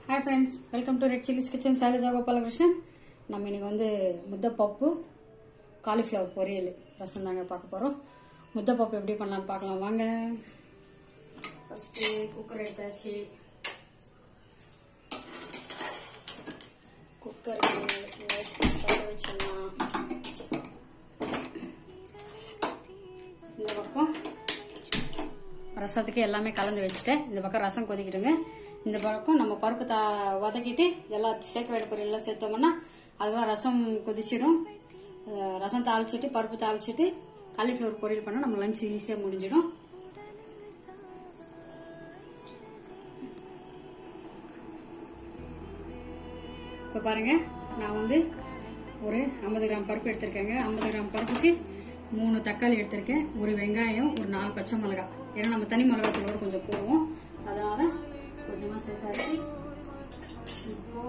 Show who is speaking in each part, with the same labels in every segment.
Speaker 1: Hi friends welcome to Red Chillies kitchen Sailaja Gopalakrishnan நம்ம இன்னைக்கு வந்து முத்தைப்பப்பு காலிஃப்ளவர் பொரியல் ரசம் தாங்க பார்க்க போகிறோம் முத்தைப்பப்பு எப்படி பண்ணலாம்னு பார்க்கலாம் வாங்க ஃபஸ்ட்டு குக்கர் எடுத்தாச்சு குக்கர் வச்சிடலாம் இந்த பக்கம் ரசத்துக்கு எல்லாமே கலந்து வச்சுட்டேன் இந்த பக்கம் ரசம் கொதிக்கிடுங்க இந்த பக்கம் நம்ம பருப்பு தா வதக்கிட்டு எல்லாம் சேர்க்க வேண்டிய பொருள் எல்லாம் சேர்த்தோம்னா அதுதான் ரசம் கொதிச்சிடும் அஹ் ரசம் தாளிச்சிட்டு பருப்பு தாளிச்சிட்டு காலிஃப்ளவர் பொரியல் பண்ணால் நம்ம லஞ்ச் ஈஸியாக முடிஞ்சிடும் இப்போ பாருங்க நான் வந்து ஒரு ஐம்பது கிராம் பருப்பு எடுத்திருக்கேங்க ஐம்பது கிராம் பருப்புக்கு மூணு தக்காளி எடுத்திருக்கேன் ஒரு வெங்காயம் ஒரு நாலு பச்சை மிளகாய் ஏன்னா நம்ம தனி மிளகாத்தூளோட கொஞ்சம் போடுவோம் அதனால கொஞ்சமாக சேர்த்தாச்சு இப்போ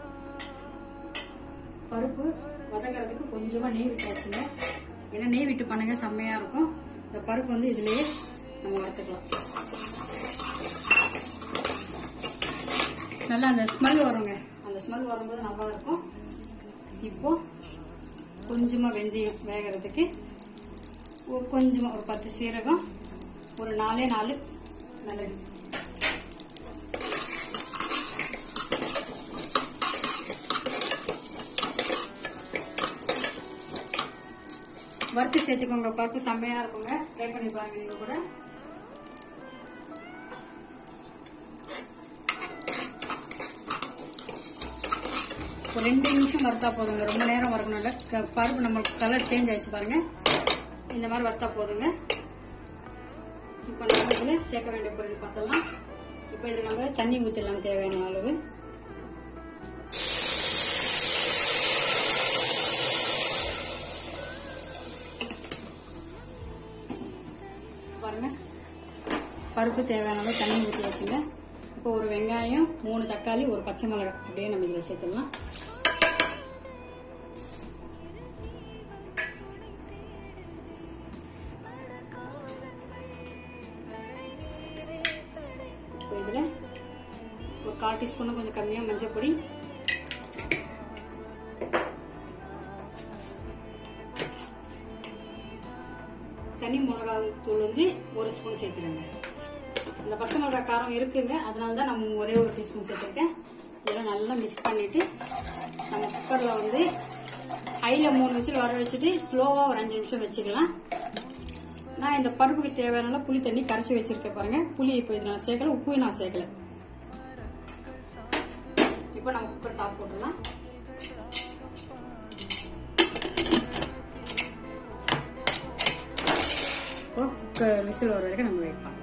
Speaker 1: பருப்பு வதக்கிறதுக்கு கொஞ்சமாக நெய் விட்டாச்சுங்க ஏன்னா நெய் விட்டு பண்ணுங்க செம்மையாக இருக்கும் இந்த பருப்பு வந்து இதுலேயே நம்ம வறுத்துக்கலாம் நல்லா அந்த ஸ்மெல் வருங்க அந்த ஸ்மெல் வரும்போது நல்லா இருக்கும் இப்போ கொஞ்சமா வெந்தயம் வேகிறதுக்கு ஒரு கொஞ்சமா ஒரு பத்து சீரகம் ஒரு நாலே நாலு மிளகு வறுத்து சேர்த்துக்கோங்க பருப்பு செம்மையா இருக்குங்க ட்ரை பண்ணி பாருங்க நீங்க கூட ஒரு ரெண்டு நிமிஷம் வறுத்தா போதுங்க ரொம்ப நேரம் வறுக்கணும் இல்ல க- பருப்பு நம்மளுக்கு கலர் சேஞ்ச் ஆயிடுச்சு பாருங்க இந்த மாதிரி வறுத்தா போதுங்க இப்போ நம்ம இதில் சேர்க்க வேண்டிய பொருள் பார்த்தலாம் இப்போ இதில் நம்ம தண்ணி ஊற்றிடலாம் தேவையான அளவு பாருங்க பருப்பு தேவையான அளவு தண்ணி ஊற்றி வச்சுங்க இப்போ ஒரு வெங்காயம் மூணு தக்காளி ஒரு பச்சை மிளகாய் அப்படியே நம்ம இதில் சேர்த்துடலாம் இப்போ இதில் ஒரு கால் டீஸ்பூன் கொஞ்சம் கம்மியாக மஞ்சள் பொடி தனி மிளகாய் தூள் வந்து ஒரு ஸ்பூன் சேர்த்துருங்க இந்த பச்சை மிளகாய் காரம் இருக்குங்க அதனால தான் நம்ம ஒரே ஒரு டீஸ்பூன் சேர்த்துருக்கேன் இதெல்லாம் நல்லா மிக்ஸ் பண்ணிட்டு நம்ம குக்கரில் வந்து ஹையில் மூணு விசில் வர வச்சுட்டு ஸ்லோவாக ஒரு அஞ்சு நிமிஷம் வச்சுக்கலாம் நான் இந்த பருப்புக்கு தேவையான புளி தண்ணி கரைச்சி வச்சிருக்கேன் பாருங்க புளி இப்போ இது நான் சேர்க்கல உப்பு நான் சேர்க்கல இப்போ நம்ம குக்கர் டாப் போட்டுடலாம் இப்போ குக்கர் விசில் வர வரைக்கும் நம்ம வெயிட் பண்ணலாம்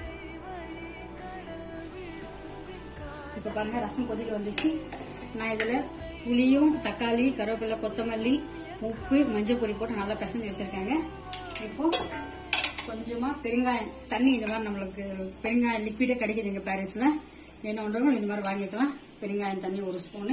Speaker 1: இப்போ பாருங்க ரசம் கொதிக்க வந்துச்சு நான் இதில் புளியும் தக்காளி கருவேப்பிலை கொத்தமல்லி உப்பு மஞ்சள் பொடி போட்டு நல்லா பிசைஞ்சு வச்சிருக்கேங்க இப்போ கொஞ்சமாக பெருங்காயம் தண்ணி இந்த மாதிரி நம்மளுக்கு பெருங்காயம் லிக்விடே கிடைக்குதுங்க பாரிஸில் வேணுன்றவங்க இந்த மாதிரி வாங்கிக்கலாம் பெருங்காயம் தண்ணி ஒரு ஸ்பூனு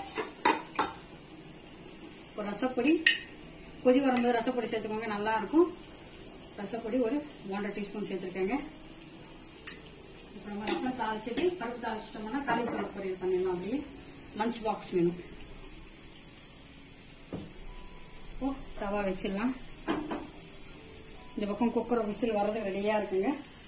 Speaker 1: இப்போ ரசப்பொடி கொதி வரும்போது ரசப்பொடி சேர்த்துக்கோங்க நல்லா இருக்கும் ரசப்பொடி ஒரு ஒன்றரை டீஸ்பூன் சேர்த்துருக்கேங்க இப்போ நம்ம ரசம் தாளிச்சிட்டு பருப்பு தாளிச்சிட்டோம்னா காலிஃப்ளவர் பொரியல் பண்ணிடலாம் அப்படியே லஞ்ச் பாக்ஸ் வேணும் இப்போ தவா வச்சிடலாம் இந்த பக்கம் குக்கர் விசில் வர்றது ரெடியா இருக்குங்க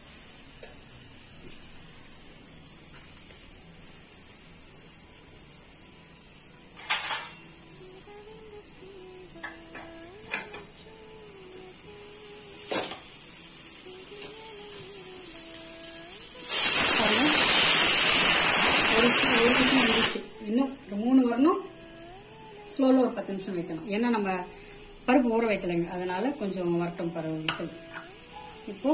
Speaker 1: பாருங்க. ஒரு ஒரு நிமிஷம் வந்துச்சு இன்னும் ஒரு மூணு வரணும் ஸ்லோல ஒரு பத்து நிமிஷம் வைக்கணும் ஏன்னா நம்ம பருப்பு ஊற வைக்கலைங்க அதனால கொஞ்சம் வரட்டும் பருப்பு விசில் இப்போ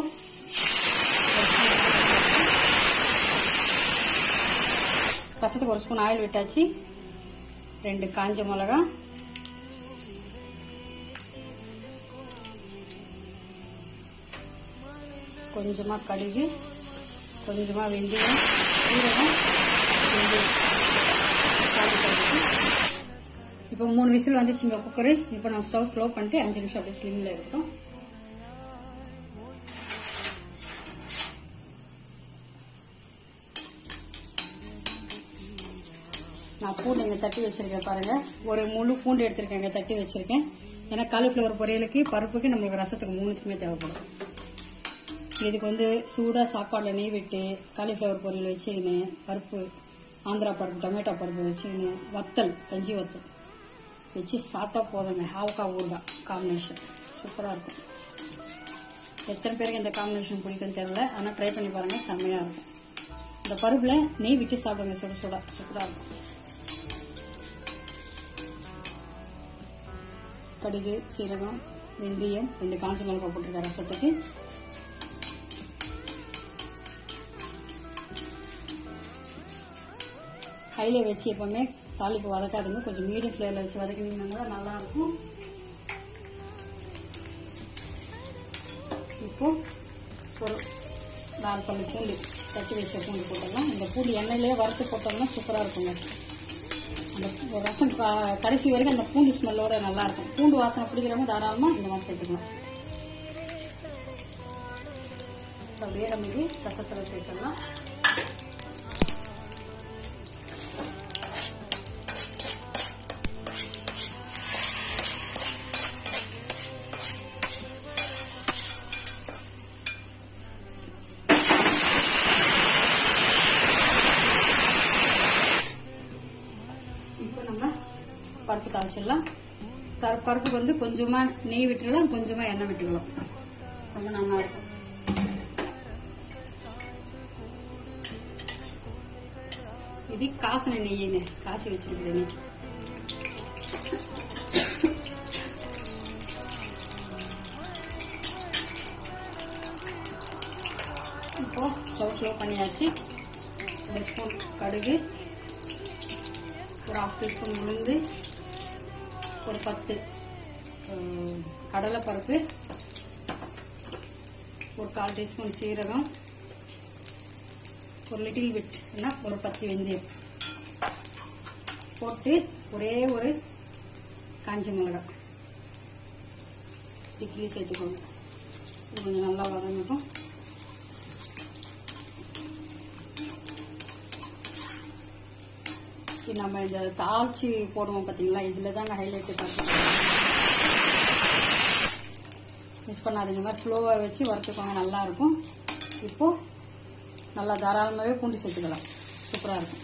Speaker 1: ரசத்துக்கு ஒரு ஸ்பூன் ஆயில் விட்டாச்சு ரெண்டு காஞ்ச மிளகா கொஞ்சமா கடுகு கொஞ்சமா வெந்தயம் சீரகம் வெந்தயம் தாளிச்சு வச்சு. இப்போ மூணு விசில் வந்துச்சுங்க குக்கரு இப்போ நான் ஸ்டவ் ஸ்லோ பண்ணிட்டு அஞ்சு நிமிஷம் அப்படியே ஸ்லிம்ல இருக்கட்டும் நான் பூண்டு இங்கே தட்டி வச்சிருக்கேன் பாருங்க ஒரு முழு பூண்டு எடுத்திருக்கேன் இங்கே தட்டி வச்சிருக்கேன் ஏன்னா காலிஃப்ளவர் பொரியலுக்கு பருப்புக்கு நம்மளுக்கு ரசத்துக்கு மூணுத்துக்குமே தேவைப்படும் இதுக்கு வந்து சூடாக சாப்பாடில் நெய் விட்டு காலிஃப்ளவர் பொரியல் வச்சுக்கின்னு பருப்பு ஆந்திரா பருப்பு டொமேட்டோ பருப்பு வச்சுக்கின்னு வத்தல் கஞ்சி வத்தல் வச்சு சாப்பிட்டா போதுங்க ஆவக்காய் ஊறுகாய் காம்பினேஷன் சூப்பராக இருக்கும் எத்தனை பேருக்கு இந்த காம்பினேஷன் பிடிக்கும்னு தெரியல ஆனால் ட்ரை பண்ணி பாருங்க செம்மையாக இருக்கும் இந்த பருப்பில் நெய் விட்டு சாப்பிடுங்க சுட சுட சூப்பராக இருக்கும் கடுகு சீரகம் வெந்தயம் ரெண்டு காஞ்ச மிளகாய் போட்டிருக்க ரசத்துக்கு ஹைல வச்சு எப்பவுமே தாளிப்பு வதக்காதுங்க கொஞ்சம் மீடியம் ஃப்ளேமில் வச்சு வதக்கினீங்கன்னா தான் நல்லா இருக்கும் இப்போ ஒரு நாலு பல்லு பூண்டு தட்டி வச்ச பூண்டு போட்டுடலாம் இந்த பூண்டு எண்ணெயிலே வறுத்து போட்டோம்னா சூப்பராக இருக்குங்க அந்த ஒரு ரசம் க- கடைசி வரைக்கும் அந்த பூண்டு ஸ்மெல்லோட நல்லா இருக்கும் பூண்டு வாசனை பிடிக்கிறவங்க தாராளமாக இந்த மாதிரி சேர்த்துக்கலாம் அப்படியே நம்ம இது ரசத்தில் சேர்த்துடலாம் இப்போ நம்ம பருப்பு தாளிச்சிடலாம் கரு- பருப்புக்கு வந்து கொஞ்சமா நெய் விட்டுடலாம் கொஞ்சமா எண்ணெய் விட்டுக்கலாம் ரொம்ப நல்லா இருக்கும் இது காசின நெய்யுங்க காசி வச்சிருக்கிற நெய் இப்போ ஸ்லோ ஸ்லோ பண்ணியாச்சு ஒரு ஸ்பூன் கடுகு ஒரு ஹாஃப் டீஸ்பூன் உளுந்து ஒரு பத்து அஹ், கடலைப்பருப்பு ஒரு கால் டீஸ்பூன் சீரகம் ஒரு லிட்டில் விட்னா ஒரு பத்து வெந்தயம் போட்டு ஒரே ஒரு காஞ்ச மிளகாய் இட்லி சேர்த்துக்கோங்க இது கொஞ்சம் நல்லா வதங்கட்டும் இது நம்ம இந்த தாளிச்சு போடுவோம் பார்த்தீங்களா இதில் தாங்க ஹைலைட்டு பார்த்தீங்கன்னா மிஸ் பண்ணாதீங்க மாதிரி ஸ்லோவாக வச்சு வறுத்துக்கோங்க நல்லா இருக்கும் இப்போ நல்லா தாராளமாகவே பூண்டு சேர்த்துக்கலாம் சூப்பராக இருக்கும்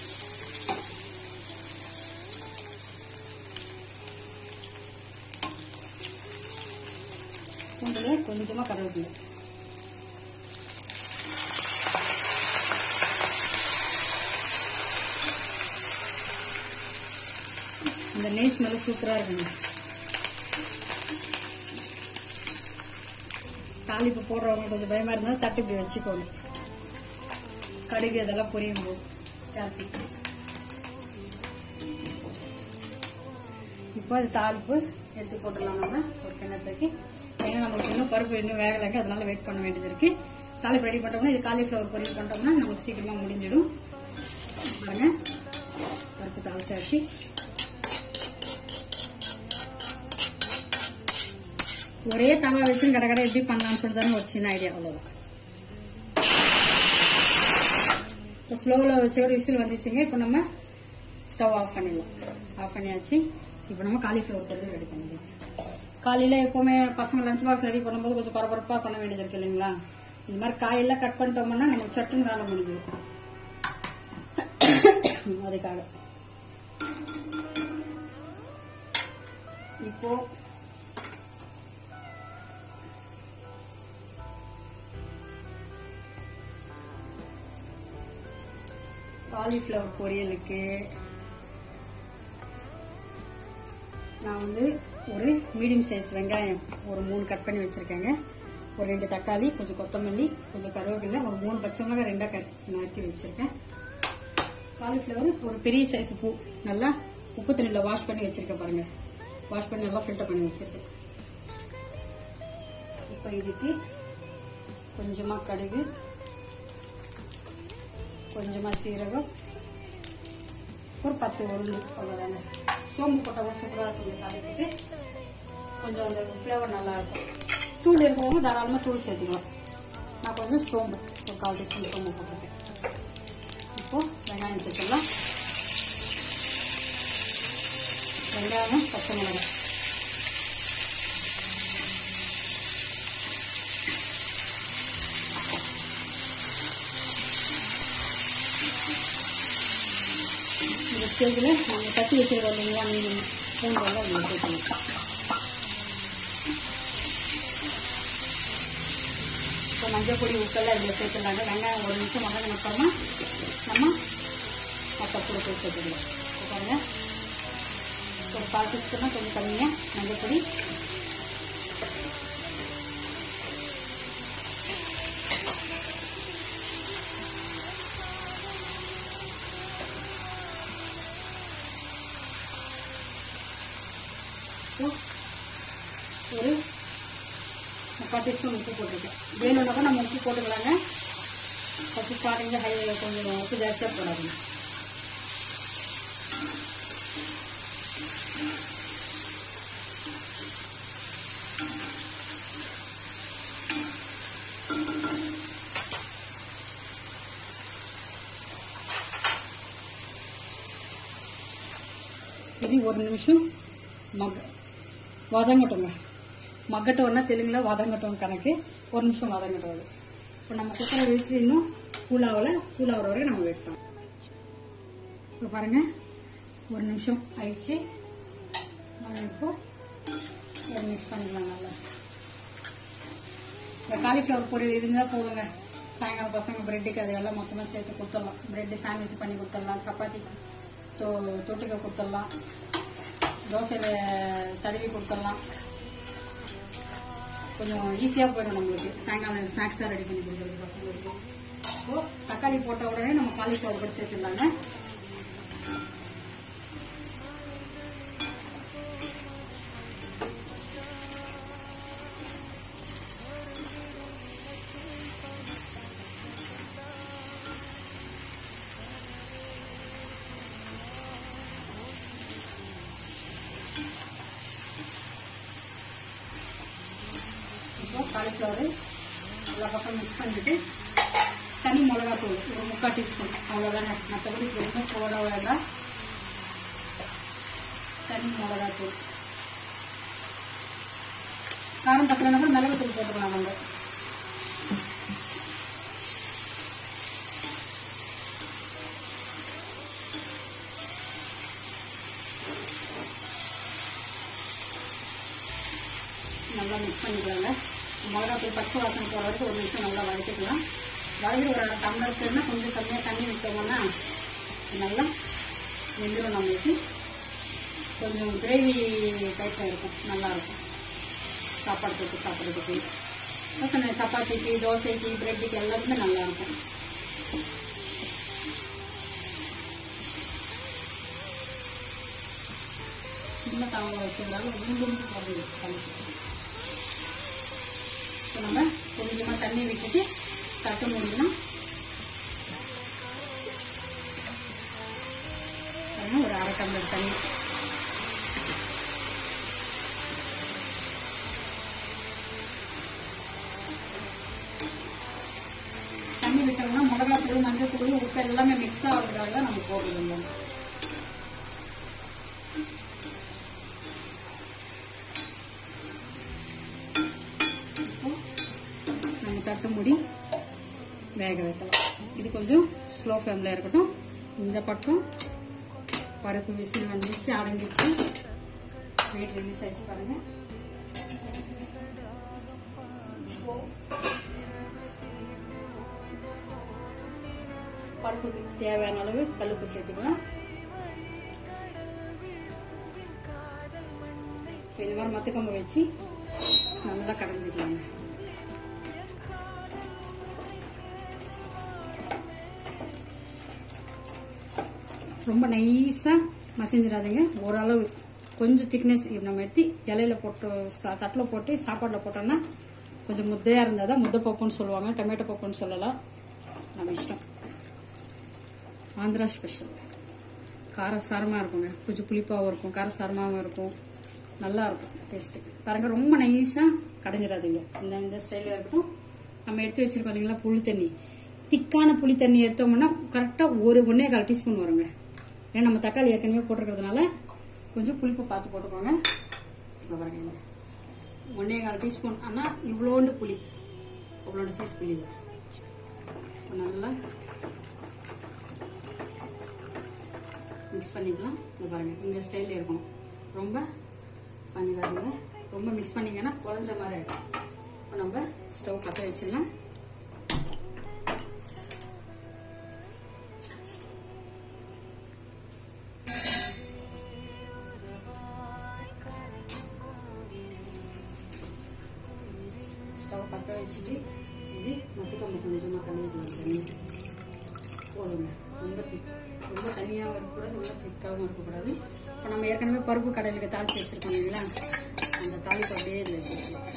Speaker 1: பூண்டுல கொஞ்சமாக கருவேப்பிலை இந்த நெய் ஸ்மெல்லு சூப்பராக இருக்குங்க தாளிப்பு போடுறவங்க கொஞ்சம் பயமா இருந்தால் தட்டு இப்படி வச்சுக்கோங்க கடுகு இதெல்லாம் பொரியும் போது கேர்ஃபுல் இப்போ அது தாளிப்பு எடுத்து போட்டுடலாம் நம்ம ஒரு கிணத்துக்கு ஏன்னா நம்மளுக்கு இன்னும் பருப்பு இன்னும் வேகலைங்க அதனால வெயிட் பண்ண வேண்டியது இருக்கு தாளிப்பு ரெடி பண்ணிட்டோம்னா இது காலிஃப்ளவர் பொரியல் பண்ணிட்டோம்னா நம்மளுக்கு சீக்கிரமா முடிஞ்சிடும் பாருங்க பருப்பு தாளிச்சாச்சு ஒரே தவா வச்சு கடை கடை எப்படி பண்ணலாம்னு சொல்லிட்டு தானே ஒரு சின்ன ஐடியா அவ்வளோதான் இப்போ ஸ்லோவில் வச்சு ஒரு விசில் வந்துச்சுங்க இப்போ நம்ம ஸ்டவ் ஆஃப் பண்ணிடலாம் ஆஃப் பண்ணியாச்சு இப்போ நம்ம காலிஃப்ளவர் பொருள் ரெடி பண்ணிடலாம் காலையில் எப்போவுமே பசங்க லஞ்ச் பாக்ஸ் ரெடி பண்ணும்போது கொஞ்சம் பரபரப்பாக பண்ண வேண்டியது இருக்கு இல்லைங்களா இந்த மாதிரி காயெல்லாம் கட் பண்ணிட்டோம்னா நமக்கு சட்டுன்னு வேலை முடிஞ்சிடும் அதுக்காக இப்போ காலிஃப்ளவர் பொரியலுக்கு நான் வந்து ஒரு மீடியம் சைஸ் வெங்காயம் ஒரு மூணு கட் பண்ணி வச்சிருக்கேங்க ஒரு ரெண்டு தக்காளி கொஞ்சம் கொத்தமல்லி கொஞ்சம் கருவேப்பிலை ஒரு மூணு பச்சை மிளகாய் ரெண்டா கட் நறுக்கி வச்சிருக்கேன் காலிஃப்ளவர் ஒரு பெரிய சைஸ் பூ நல்லா உப்பு தண்ணியில் வாஷ் பண்ணி வச்சிருக்கேன் பாருங்க வாஷ் பண்ணி நல்லா ஃபில்டர் பண்ணி வச்சிருக்கேன் இப்போ இதுக்கு கொஞ்சமா கடுகு கொஞ்சமா சீரகம் ஒரு பத்து உருளு அவ்வளோதாங்க சோம்பு போட்டால் சூப்பராக இருக்கும் இந்த காலைக்கு கொஞ்சம் அந்த ஃப்ளேவர் நல்லா இருக்கும் தூள் இருக்கிறவங்க தாராளமாக தூள் சேர்த்துக்கலாம் நான் கொஞ்சம் சோம்பு ஒரு கால் டீஸ்பூன் சோம்பு போட்டுருக்கேன் இப்போ வெங்காயம் சேர்த்துக்கலாம் வெங்காயம் பச்சை மிளகாய் இந்த ஸ்டேஜில் நம்ம தட்டி வச்சுருக்கோம் இல்லைங்களா மீன் பூண்டெல்லாம் அதில் சேர்த்துக்கலாம் இப்போ மஞ்சள் பொடி உப்பெல்லாம் இதில் சேர்த்துலாங்க வெங்காயம் ஒரு நிமிஷம் வதங்கின அப்புறமா நம்ம மற்ற பொடி போய் சேர்த்துக்கலாம் இப்போ பாருங்கள் ஒரு கால் டீஸ்பூனா கொஞ்சம் கம்மியாக மஞ்சள் பொடி இப்போ ஒரு முக்கால் டீஸ்பூன் உப்பு போட்டுருக்கேன் வேணும்னாக்கா நம்ம உப்பு போட்டுக்கலாங்க ஃபஸ்ட்டு ஸ்டார்டிங்கில் ஹை கொஞ்சம் உப்பு ஜாஸ்தியாக போடாதுங்க இது ஒரு நிமிஷம் மக் வதங்கட்டுங்க மக்கட்டோன்னா தெலுங்குல வதங்கட்டும் கணக்கு ஒரு நிமிஷம் வதங்கட்டும் அது இப்போ நம்ம குக்கரை வச்சு இன்னும் கூலாவில் கூலாகிற வரைக்கும் நம்ம வெயிட் பண்ணலாம் இப்போ பாருங்க ஒரு நிமிஷம் ஆயிடுச்சு நம்ம இப்போ ஒரு மிக்ஸ் பண்ணிக்கலாம் நல்லா இந்த காலிஃப்ளவர் பொரியல் இருந்தால் போதுங்க சாயங்காலம் பசங்க பிரெட்டுக்கு அது எல்லாம் மொத்தமாக சேர்த்து கொடுத்துடலாம் பிரெட்டு சாண்ட்விச் பண்ணி கொடுத்துடலாம் சப்பாத்தி தொ தொட்டுக்க கொடுத்துடலாம் தோசையில் தடவி கொடுத்துடலாம் கொஞ்சம் ஈஸியாக போயிடும் நம்மளுக்கு சாயங்காலம் ஸ்நாக்ஸாக ரெடி பண்ணி கொடுக்குறது பசங்களுக்கு இப்போ தக்காளி போட்ட உடனே நம்ம காலிஃப்ளவர் கூட சேர்த்துடலாங்க இப்போ காலிஃப்ளவர் எல்லா பக்கம் மிக்ஸ் பண்ணிட்டு தனி மிளகாத்தூள் ஒரு முக்கால் டீஸ்பூன் அவ்வளோதாங்க மற்றபடி எதுவும் போட வேண்டாம் தனி மிளகாத்தூள் காரம் பத்தலைன்னா கூட மிளகாத்தூள் போட்டுக்கலாம் நம்ம நல்லா மிக்ஸ் பண்ணிக்கலாங்க மிளகாத்தூள் பச்சை வாசனை போகிற வரைக்கும் ஒரு நிமிஷம் நல்லா வதக்கிக்கலாம் வதக்கி ஒரு அரை டம்ளருக்குன்னா கொஞ்சம் கம்மியாக தண்ணி விட்டோம்னா நல்லா வெந்துடும் நம்மளுக்கு கொஞ்சம் கிரேவி டைப்பில் இருக்கும் நல்லா இருக்கும் சாப்பாடு போட்டு சாப்பிட்றதுக்கு சொன்ன சப்பாத்திக்கு தோசைக்கு பிரெட்டுக்கு எல்லாத்துக்குமே நல்லா இருக்கும் சின்ன தவங்க வச்சிருந்தாலும் உண்டு போடுறது இப்போ நம்ம கொஞ்சமாக தண்ணி விட்டுட்டு தட்டு முடியலாம் ஒரு அரை டம்ளர் தண்ணி தண்ணி விட்டோம்னா மிளகாத்தூள் மஞ்சள் தூள் உப்பு எல்லாமே மிக்ஸ் ஆகிறதுக்காக நம்ம போடுறோம் நம்ம தட்டு மூடி வேக வைக்கலாம் இது கொஞ்சம் ஸ்லோ ஃப்ளேமில் இருக்கட்டும் இந்த பக்கம் பருப்பு விசில் வந்துச்சு அடங்கிச்சு வெயிட் ரிலீஸ் ஆயிடுச்சு பாருங்க பருப்புக்கு தேவையான அளவு கல்லுப்பு சேர்த்துக்கலாம் இந்த மாதிரி மத்துக்கம்பு வச்சு நல்லா கடைஞ்சிக்கலாங்க ரொம்ப நைஸாக மசிஞ்சிடாதீங்க ஓரளவு கொஞ்சம் திக்னஸ் நம்ம எடுத்து இலையில போட்டு சா- தட்டில் போட்டு சாப்பாட்டில் போட்டோம்னா கொஞ்சம் முத்தையாக இருந்தால் தான் முத்தை பப்புன்னு சொல்லுவாங்க டொமேட்டோ பப்புன்னு சொல்லலாம் நம்ம இஷ்டம் ஆந்திரா ஸ்பெஷல் காரசாரமாக இருக்குங்க கொஞ்சம் புளிப்பாகவும் இருக்கும் காரசாரமாகவும் இருக்கும் நல்லா இருக்கும் டேஸ்ட்டு பாருங்க ரொம்ப நைஸாக கடைஞ்சிடாதீங்க இந்த இந்த ஸ்டைலில் இருக்கட்டும் நம்ம எடுத்து வச்சிருக்கோம் இல்லைங்களா புளி தண்ணி திக்கான புளி தண்ணி எடுத்தோம்னா கரெக்டாக ஒரு ஒன்றே கால் டீஸ்பூன் வருங்க ஏன்னா நம்ம தக்காளி ஏற்கனவே போட்டிருக்கிறதுனால கொஞ்சம் புளிப்பு பார்த்து போட்டுக்கோங்க இப்போ பாருங்க இந்த ஒன்றே கால் டீஸ்பூன் ஆனால் இவ்வளோண்டு புளி இவ்வளோண்டு சைஸ் புளி இது இப்ப நல்லா மிக்ஸ் பண்ணிக்கலாம் இந்த பாருங்க இந்த ஸ்டைலில் இருக்கணும் ரொம்ப பண்ணிடாதீங்க ரொம்ப மிக்ஸ் பண்ணீங்கன்னா குழஞ்ச மாதிரி ஆகிடும் இப்போ நம்ம ஸ்டவ் பற்ற வச்சிடலாம் ஸ்டவ் பற்ற வச்சுட்டு இது மத்துக்கம்பு கொஞ்சமாக கழுவிக்கலாம் தண்ணி போதுங்க ரொம்ப திக் ரொம்ப தண்ணியாகவும் இருக்கக்கூடாது ரொம்ப திக்காகவும் இருக்கக்கூடாது இப்போ நம்ம ஏற்கனவே பருப்பு கடையிலுக்கு தாளித்து வச்சுருக்கோம் இல்லைங்களா அந்த தாளிப்பு அப்படியே இதில் வச்சுக்கலாம்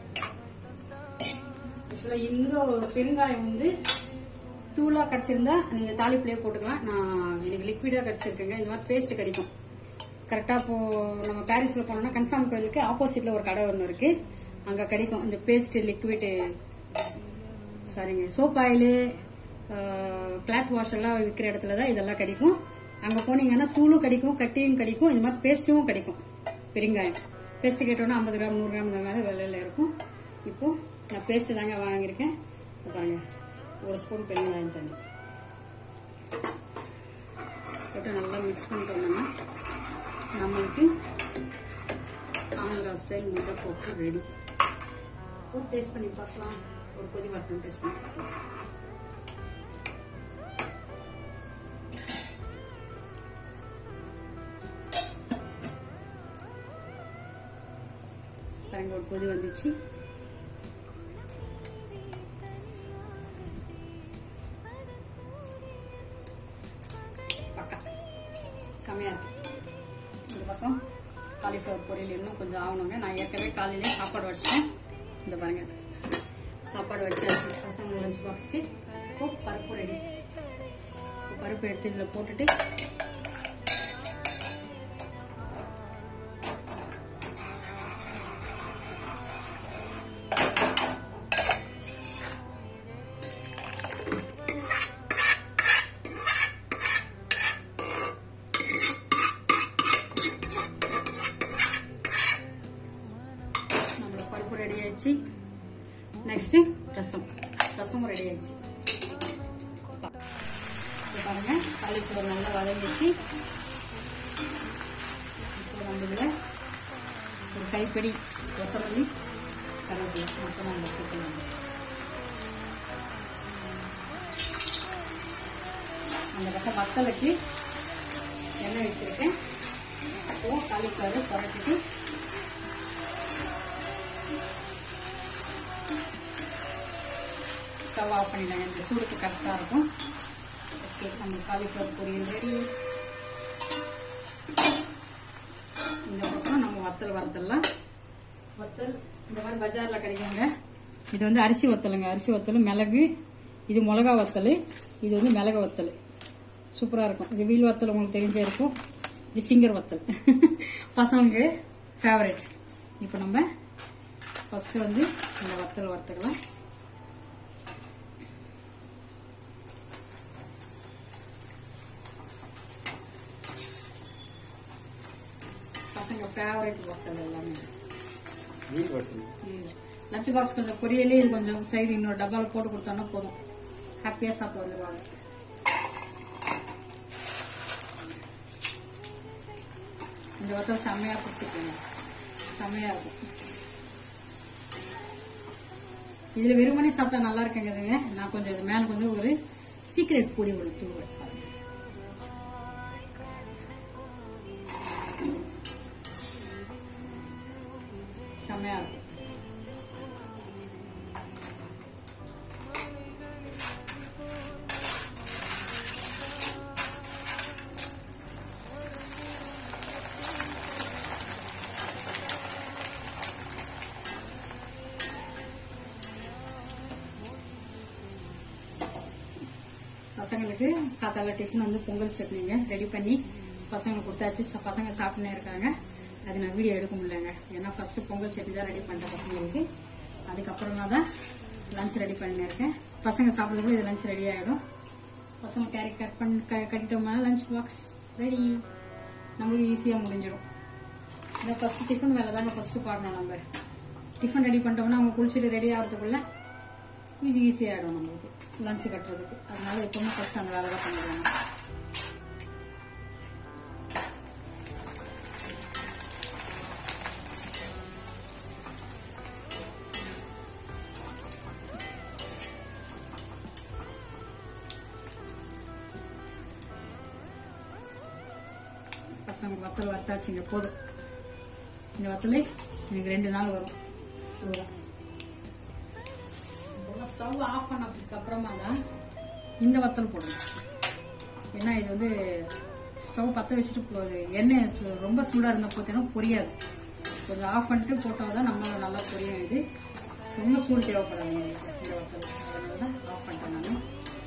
Speaker 1: ஆக்சுவலாக இங்கே பெருங்காயம் வந்து தூளாக கிடச்சிருந்தா நீங்கள் தாளிப்புலேயே போட்டுக்கலாம் நான் எனக்கு லிக்விடாக கிடச்சிருக்குங்க இந்த மாதிரி பேஸ்ட் கிடைக்கும் கரெக்டாக இப்போ நம்ம பாரிஸில் போனோம்னா கன்சாம் கோயிலுக்கு ஆப்போசிட்டில் ஒரு கடை ஒன்று இருக்குது அங்கே கிடைக்கும் இந்த பேஸ்ட் லிக்விடு சாரிங்க சோப் ஆயிலு கிளாத் வாஷ் எல்லாம் விற்கிற இடத்துல தான் இதெல்லாம் கிடைக்கும் அங்கே போனீங்கன்னா தூளும் கிடைக்கும் கட்டியும் கிடைக்கும் இந்த மாதிரி பேஸ்ட்டும் கிடைக்கும் பெருங்காயம் பேஸ்ட் கேட்டோன்னா ஐம்பது கிராம் நூறு கிராம் இந்த மாதிரி விலையில இருக்கும் இப்போ நான் பேஸ்ட் தாங்க வாங்கியிருக்கேன் இதை பாருங்க ஒரு ஸ்பூன் பெருங்காயம் தண்ணி போட்டு நல்லா மிக்ஸ் பண்ணிட்டு வந்தோம்னா நம்மளுக்கு ஆந்திரா ஸ்டைல் முட்டை போட்டு ரெடி ஒரு டேஸ்ட் பண்ணி பார்க்கலாம் ஒரு கொதி வரட்டும் டேஸ்ட் பண்ணி பார்க்கலாம் பாருங்க ஒரு கொதி வந்துச்சு பக்கா செமையா இருக்கு இந்த பக்கம் காலிஃப்ளவர் பொரியல் இன்னும் கொஞ்சம் ஆகணுங்க நான் ஏற்கனவே காலையிலே சாப்பாடு வச்சிட்டேன் இந்த பாருங்க சாப்பாடு வச்சாச்சு பசங்க லஞ்ச் பாக்ஸ்க்கு இப்போ பருப்பு ரெடி பருப்பு எடுத்து இதில் போட்டுட்டு நம்மளோட பருப்பு ரெடி ஆயிடுச்சு நெக்ஸ்ட் ரசம் ரசமும் ரெடி ஆயிடுச்சு இப்போ பாருங்க காலிஃப்ளவர் நல்லா வதங்கிச்சு இப்போ நம்ம இதில் ஒரு கைப்பிடி கொத்தமல்லி கருவேப்பிலை மட்டும் நம்ம சேர்க்கலாம் அந்த பக்கம் வத்தலுக்கு எண்ணெய் வச்சிருக்கேன் அப்போ காலிஃப்ளவர் புரட்டிட்டு ஸ்டவ் ஆஃப் பண்ணிடலாம் இந்த சூடுக்கு கரெக்டாக இருக்கும் ஓகே நம்ம காலிஃப்ளவர் பொரியல் ரெடி இந்த பக்கம் நம்ம வத்தல் வறுத்தலாம் வத்தல் இந்த மாதிரி பஜாரில் கிடைக்குங்க இது வந்து அரிசி வத்தலுங்க அரிசி வத்தல் மிளகு இது மிளகா வத்தல் இது வந்து மிளகு வத்தல் சூப்பராக இருக்கும் இது வீல் வத்தல் உங்களுக்கு தெரிஞ்சே இருக்கும் இது ஃபிங்கர் வத்தல் பசங்களுக்கு ஃபேவரட் இப்போ நம்ம ஃபஸ்ட்டு வந்து இந்த வத்தல் வறுத்துக்கலாம் பசங்க ஃபேவரட் வத்தல் எல்லாமே
Speaker 2: வீல் வட்டல்
Speaker 1: லஞ்ச் பாக்ஸ் கொஞ்சம் பொரியலே இது கொஞ்சம் சைடு இன்னொரு டப்பாவில் போட்டு கொடுத்தோன்னா போதும் ஹாப்பியாக சாப்பிட்டு வந்துடுவாங்க இந்த வத்தல் செம்மையாக பிடிச்சிருக்கீங்க செம்மையாக இருக்கும் இதில் வெறுமனே சாப்பிட்டா நல்லா இருக்குங்க இதுங்க நான் கொஞ்சம் இது மேலே கொஞ்சம் ஒரு சீக்ரெட் பொடி ஒரு தூள் பாருங்க செம்மையாக இருக்கும் பசங்களுக்கு காத்தால டிஃபன் வந்து பொங்கல் சட்னிங்க ரெடி பண்ணி பசங்களுக்கு கொடுத்தாச்சு ச- பசங்க சாப்பிட்டுனே இருக்காங்க அது நான் வீடியோ எடுக்க முடியலங்க ஏன்னா ஃபர்ஸ்ட் பொங்கல் சட்னி தான் ரெடி பண்ணிட்டேன் பசங்களுக்கு அதுக்கப்புறமா தான் லஞ்ச் ரெடி பண்ணிருக்கேன் பசங்க சாப்பிட்றதுக்குள்ள இது லஞ்ச் ரெடி ஆகிடும் பசங்க கேரட் கட் பண்ணி க- கட்டிட்டோம்னா லஞ்ச் பாக்ஸ் ரெடி நம்மளுக்கு ஈஸியாக முடிஞ்சிடும் இந்த ஃபர்ஸ்ட் டிஃபன் வேலை தாங்க ஃபர்ஸ்ட் பார்க்கணும் நம்ம டிஃபன் ரெடி பண்ணிட்டோம்னா அவங்க குளிச்சுட்டு ரெடி ஆகிறதுக்குள்ள ஈஸி ஈஸியாகிடும் நம்மளுக்கு லஞ்சு கட்டுறதுக்கு அதனால எப்பவுமே ஃபர்ஸ்ட் அந்த வேலை தான் பண்ணிடுவாங்க பசங்க வத்தல் வத்தாச்சுங்க போதும் இந்த வத்தல் எனக்கு ரெண்டு நாள் வரும் வரும் ஸ்டவ் ஆஃப் பண்ணதுக்கு அப்புறமா தான் இந்த வத்தல் போடணும் ஏன்னா இது வந்து ஸ்டவ் பற்ற வச்சுட்டு போகுது எண்ணெய் சு- ரொம்ப சூடாக இருந்தால் பார்த்தீங்கன்னா பொரியாது கொஞ்சம் ஆஃப் பண்ணிட்டு போட்டால் தான் நம்ம நல்லா பொரியும் இது ரொம்ப சூடு தேவைப்படாது எங்களுக்கு இந்த வத்தல் அதனால தான் ஆஃப் பண்ணிட்டேன் நான்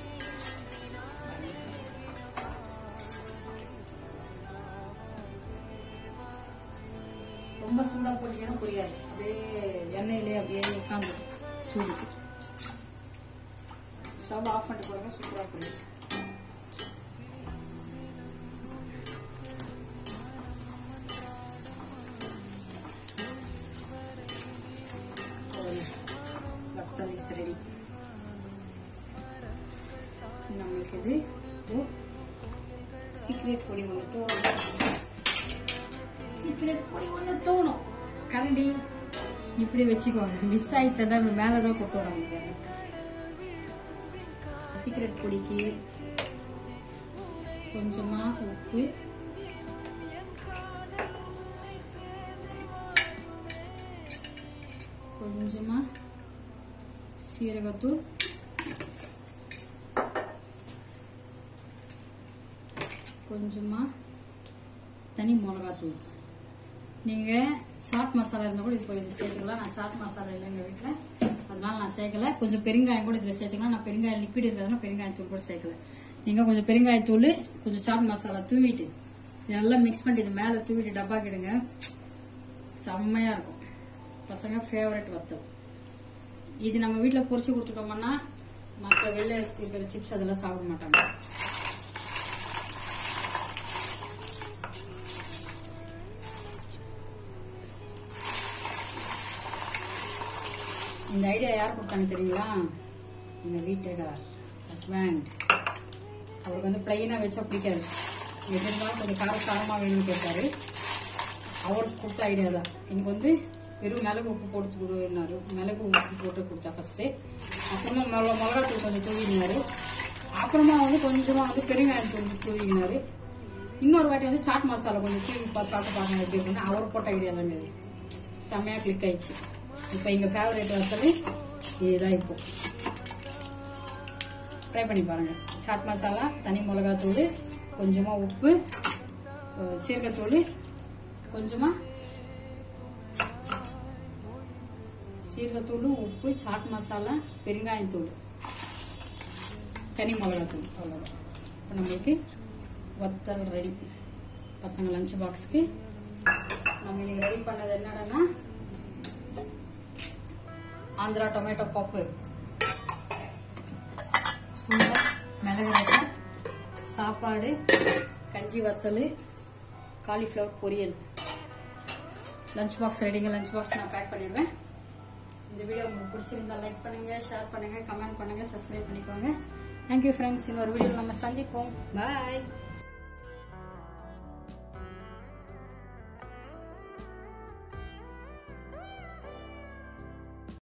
Speaker 1: ரொம்ப சூடாக போட்டீங்கன்னா புரியாது அப்படியே எண்ணெயிலே அப்படியே உட்காந்து சூடுக்கு ஸ்டவ் ஆஃப் பண்ணிட்டு போடுங்க சூப்பராக புரியும் வத்தல் இஸ் ரெடி நம்மளுக்கு இது சீக்ரெட் பொடி ஒன்று தோணும் சீக்ரெட் பொடி ஒன்று தோணும் கரண்டி இப்படி வச்சுக்கோங்க மிஸ் ஆயிடுச்சுன்னா மேலே தான் கொண்டு வராங்க சீக்ரெட் பொடிக்கு கொஞ்சமா உப்பு கொஞ்சமா சீரகத்தூள் கொஞ்சமா தனி மிளகாத்தூள் நீங்கள் சாட் மசாலா இருந்தால் கூட இது போய் இது சேர்த்துக்கலாம் நான் சாட் மசாலா இல்லை எங்கள் வீட்டில் அதனால நான் சேர்க்கல கொஞ்சம் பெருங்காயம் கூட இதில் சேர்த்துக்கலாம் நான் பெருங்காயம் லிக்விட் இருக்கிறதுனால பெருங்காயத்தூள் கூட சேர்க்கல நீங்கள் கொஞ்சம் பெருங்காயத்தூள் கொஞ்சம் சாட் மசாலா தூவிட்டு இதெல்லாம் மிக்ஸ் பண்ணிட்டு இது மேலே தூவிட்டு டப்பா கிடுங்க செம்மையாக இருக்கும் பசங்க ஃபேவரட் வத்தல் இது நம்ம வீட்டில் பொரிச்சு கொடுத்துட்டோம்னா மற்ற வெளில இருக்கிற சிப்ஸ் அதெல்லாம் சாப்பிட மாட்டாங்க இந்த ஐடியா யார் கொடுத்தாங்க தெரியுங்களா எங்க வீட்டுக்கார் ஹஸ்பண்ட் அவருக்கு வந்து பிளைனாக வச்சா பிடிக்காது எது இருந்தாலும் கொஞ்சம் கார காரமாக வேணும்னு கேட்டாரு அவருக்கு கொடுத்த ஐடியா தான் எனக்கு வந்து வெறும் மிளகு உப்பு போட்டு கொடுனாரு மிளகு உப்பு போட்டு கொடுத்தா ஃபர்ஸ்ட்டு அப்புறமா மிளகா மிளகாத்தூள் கொஞ்சம் தூவினாரு அப்புறமா வந்து கொஞ்சமாக வந்து பெருங்காயத்தூள் தூவினாரு இன்னொரு வாட்டி வந்து சாட் மசாலா கொஞ்சம் தூவி பா சாப்பிட்டு பாருங்க எப்படி இருக்குன்னு அவர் போட்ட ஐடியா தான் இது செம்மையாக கிளிக் ஆயிடுச்சு இப்போ எங்கள் ஃபேவரட் வசதி இதுதான் இப்போ ட்ரை பண்ணி பாருங்க சாட் மசாலா தனி மிளகாத்தூள் கொஞ்சமாக உப்பு அஹ் சீரகத்தூள் கொஞ்சமாக சீரகத்தூள் உப்பு சாட் மசாலா பெருங்காயத்தூள் தனி மிளகாத்தூள் அவ்வளோதான் இப்போ நம்மளுக்கு வத்தல் ரெடி பசங்க லஞ்ச் பாக்ஸ்க்கு நம்ம இன்னைக்கு ரெடி பண்ணது என்னடனா ஆந்திரா டொமேட்டோ பப்பு சுண்டல் மிளகு ரசம் சாப்பாடு கஞ்சி வத்தல் காலிஃப்ளவர் பொரியல் லஞ்ச் பாக்ஸ் ரெடிங்க லஞ்ச் பாக்ஸ் நான் பேக் பண்ணிடுவேன் இந்த வீடியோ உங்களுக்கு பிடிச்சிருந்தா லைக் பண்ணுங்க ஷேர் பண்ணுங்க கமெண்ட் பண்ணுங்க சப்ஸ்கிரைப் பண்ணிக்கோங்க தேங்க்யூ ஃப்ரெண்ட்ஸ் இன்னொரு வீடியோ நம்ம சந்திப்போம் பாய்